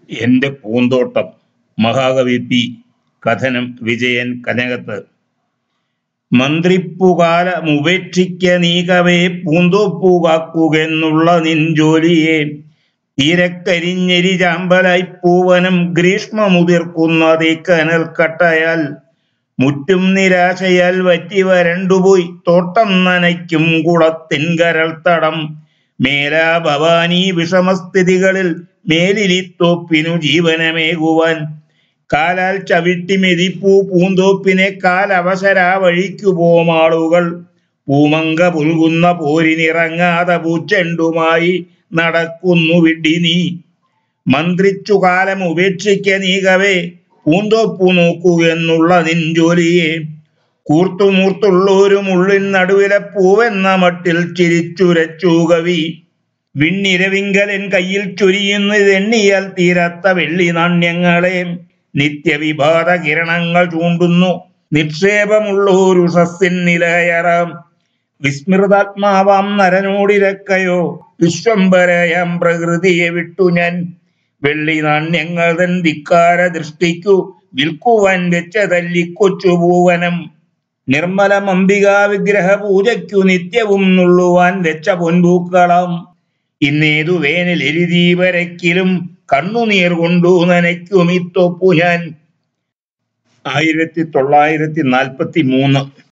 എന്റെ പൂന്തോട്ടം മഹാകവി പി കഥനം വിജയൻ കനകത്ത് മന്ത്രിപ്പുകാലമുപേക്ഷിക്ക നീകവേ പൂന്തോപ്പുകാക്കുകെന്നുള്ള നിൻ ജോലിയെ തീരക്കരിഞ്ഞെരി ചാമ്പലായി പൂവനം ഗ്രീഷ്മമുതിർക്കുന്നതേ കനൽ കട്ടയാൽ മുറ്റും നിരാശയാൽ വറ്റി വരണ്ടുപോയി തോട്ടം നനയ്ക്കും കുളത്തിൻ കരൾ തടം മേലാ ഭവാനി വിഷമസ്ഥിതികളിൽ മേലിലിത്തോപ്പിനു ജീവനമേകുവാൻ കാലാൽ ചവിട്ടി മെതിപ്പൂ പൂന്തോപ്പിനെ കാലവശരാ വഴിക്കു പോമാളുകൾ പൂമങ്ക പുൽകുന്ന പോരിനിറങ്ങാതെ പൂച്ചെണ്ടുമായി നടക്കുന്നു വിഡി നീ മന്ത്രിച്ചു കാലം ഉപേക്ഷിക്ക നീകവേ പൂന്തോപ്പു നോക്കൂ എന്നുള്ള നിൻ ജോലിയെ കൂർത്തുമൂർത്തുള്ളൊരു മുള്ളിൻ നടുവിലെ പൂവെന്ന മട്ടിൽ ചിരിച്ചുരച്ചു കവി വിണ്ണിരവിങ്കലൻ കയ്യിൽ ചൊരിയുന്നതെണ്ണിയാൽ തീരാത്ത വെള്ളി നാണ്യങ്ങളെ നിത്യവിഭാത കിരണങ്ങൾ ചൂണ്ടുന്നു നിക്ഷേപമുള്ളൊരു സസ്യൻ നിലയറാം വിസ്മൃതാത്മാവാം നരനോടിരക്കയോ വിശ്വംബരയാം പ്രകൃതിയെ വിട്ടു ഞാൻ വെള്ളി നാണ്യങ്ങൾ തൻ ധിക്കാര ദൃഷ്ടിക്കു വിൽക്കുവാൻ വെച്ച തല്ലിക്കൊച്ചു പൂവനം നിർമ്മല അംബികാ വിഗ്രഹ പൂജയ്ക്കു നിത്യവും നുള്ളുവാൻ വെച്ച പൊൻപൂക്കളം ഇന്നേതു വേനൽ എരിതീവരക്കിലും കണ്ണുനീർ കൊണ്ടു നനയ്ക്കുമിത്തൊപ്പു ഞാൻ ആയിരത്തി തൊള്ളായിരത്തി നാൽപ്പത്തി മൂന്ന്